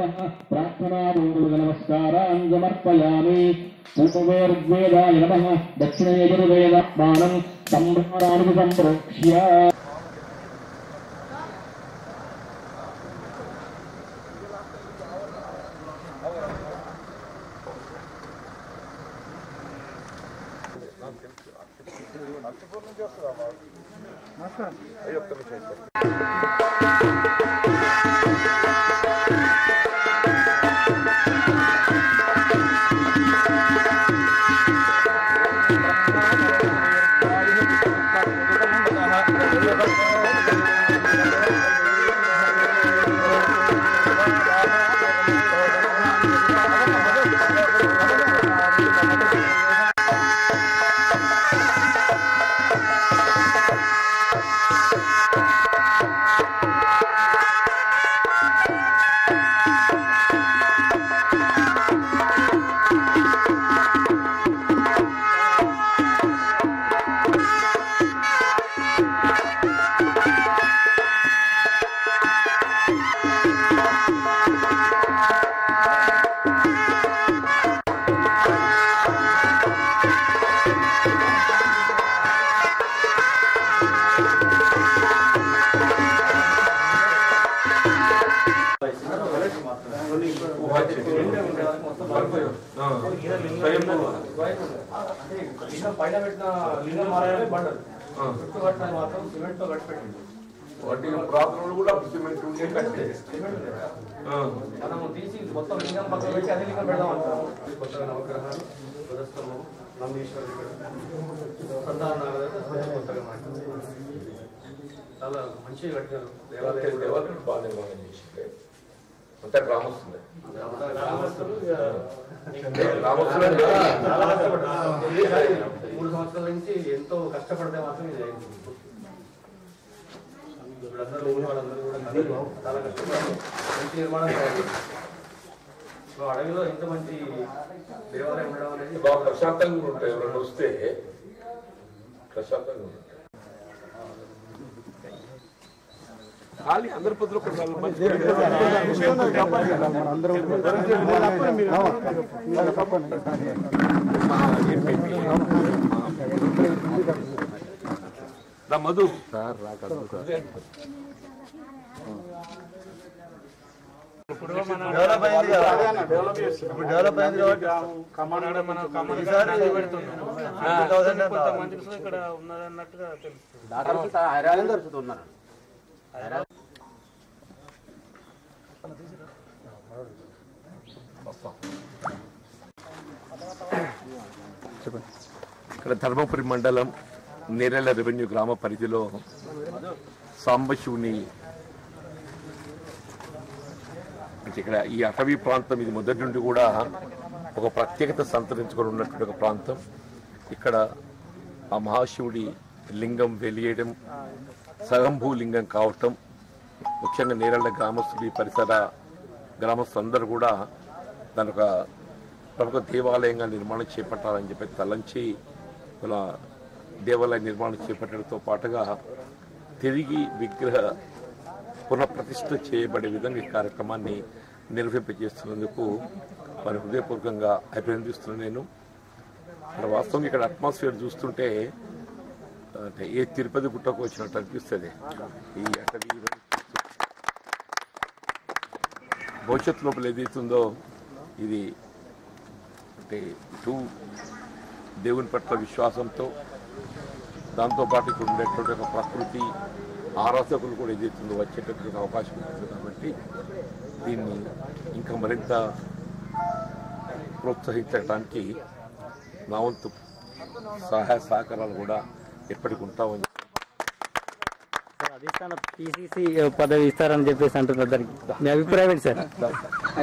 नमः प्रार्थनापूर्वक नमस्कारान् समर्पयामि उपवेर्वेदाय नमः दक्षिणे यजुर्वेदमानं सम्भ्राणानि सम्प्रोक्ष्य లింగం పైన పెట్టిన లింగం మారాలి బండలు చుట్టూ కట్టిన మాత్రం సిమెంట్ తో కట్టి పెట్టింది వాటి ప్రార్థనలు కూడా సిమెంట్ ఉండే కట్టే సిమెంట్ ఉంది కదా. మనము తీసి మొత్తం లింగం పక్కన పెట్టి అదే లింగం పెడదాం అంటాము కొత్తగా నవగ్రహాలు ధ్వజస్తంభం నందీశ్వరుడు ఇక్కడ సంతాన నాగదేవత కొంచెం కొత్తగా మాట్లాడుతుంది చాలా మంచిగా కట్టినారు దేవాలయం కూడా. దేవాలయం బాగా నిర్మాణం చేసిందే అంతా గ్రామస్తులే అంతా గ్రామస్తులు ఇక గ్రామస్తులే కదా. చాలా కష్టపడ్డారు మూడు సంవత్సరాల నుంచి ఎంతో కష్టపడితే మాత్రం ఇది అయింది ఇప్పుడు అందరూ ఊరు వాళ్ళందరూ కూడా కలిసి చాలా కష్టపడ్డారు మంచి నిర్మాణం చేయాలి సో అడవిలో ఇంత మంచి దేవాలయం ఉండడం అనేది బాగా ప్రశాంతంగా కూడా ఉంటాయి ఎవరైనా వస్తే ప్రశాంతంగా ఉంటాయి ఖాళీ అందరి పొద్దులు ఒక నాలుగు మంచి దా మధు డెవలప్ అయింది కదా. ఇప్పుడు డెవలప్ అయింది కాబట్టి ఈసారి 50,000 అన్నారు. ఇక్కడ ఉన్నదన్నట్టుగా తెలుస్తుంది ఇక్కడ ధర్మపురి మండలం నేరెళ్ల రెవెన్యూ గ్రామ పరిధిలో సాంబశివుని అంటే ఇక్కడ ఈ అటవీ ప్రాంతం ఇది మొదటి నుండి కూడా ఒక ప్రత్యేకత సంతరించుకొని ఉన్నటువంటి ఒక ప్రాంతం ఇక్కడ ఆ మహాశివుడి లింగం వెలియడం సగంభూ లింగం కావటం ముఖ్యంగా నేరళ్ళ గ్రామస్తులు ఈ పరిసర గ్రామస్తులందరూ కూడా దాని ఒక ప్రముఖ దేవాలయంగా నిర్మాణం చేపట్టాలని చెప్పి తలంచి ఇలా దేవాలయ నిర్మాణం చేపట్టడంతో పాటుగా తిరిగి విగ్రహ పునఃప్రతిష్ఠ చేయబడే విధంగా ఈ కార్యక్రమాన్ని నిర్వహింపజేస్తున్నందుకు వారి హృదయపూర్వకంగా అభినందిస్తున్నాను నేను మరి వాస్తవం ఇక్కడ అట్మాస్ఫియర్ చూస్తుంటే అంటే ఏ తిరుపతి గుట్టకు వచ్చినట్టు అనిపిస్తుంది ఈ అటవీ ఇవన్నీ భవిష్యత్తు లోపల ఏదైతుందో ఇది అంటే ఇటు దేవుని పట్ల విశ్వాసంతో దాంతోపాటు ఇక్కడ ఉండేటువంటి ఒక ప్రకృతి ఆరాధకులు కూడా ఏదైతుందో వచ్చేటటువంటి అవకాశం ఉంటుంది కాబట్టి దీన్ని ఇంకా మరింత ప్రోత్సహించడానికి నా వంతు సహాయ సహకారాలు కూడా ఎప్పటికి ఉంటామని అధిష్టాన పిసిసి పదవి ఇస్తారని చెప్పేసి అంటున్నారు దానికి మీ అభిప్రాయం ఏంటి సార్